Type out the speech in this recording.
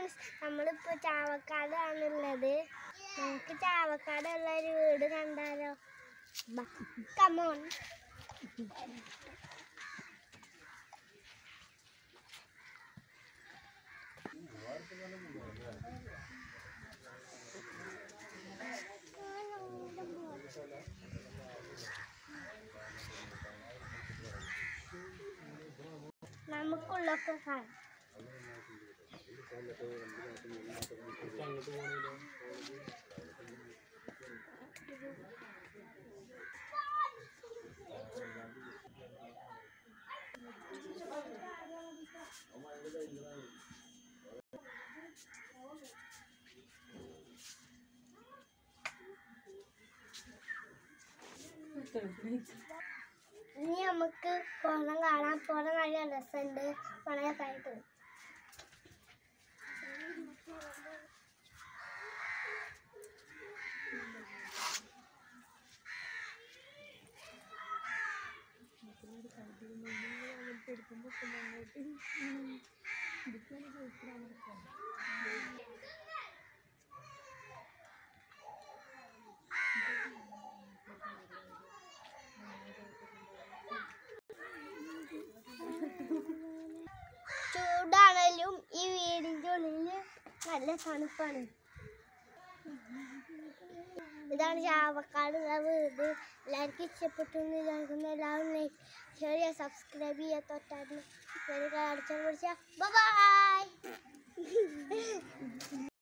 guys നമ്മളിപ്പോ ചാവക്കാടാണുള്ളത് നമുക്ക് ചാവക്കാടുള്ള ഒരു വീട് കണ്ടാലോ കമോൺ നമുക്കുള്ളൊക്കെ കാണാം ഇനി നമുക്ക് കുളം കാണാം കുളം നല്ല രസമുണ്ട് കുളമൊക്കെ ആയിട്ട് ചൂടാണെങ്കിലും ഈ വീടിൻ്റെ ഉള്ളിൽ നല്ല തണുപ്പാണ് ഇതാണ് ചാവക്കാട് ഉള്ള വീട് എല്ലാവർക്കും ഇഷ്ടപ്പെട്ടു എന്ന് വിചാരിക്കുന്നു എല്ലാവരും ലൈക്ക് ഷെയർ സബ്സ്ക്രൈബ് ചെയ്യുക തൊട്ടായിരുന്നു അടിച്ചാൽ പിടിച്ചാൽ ബൈ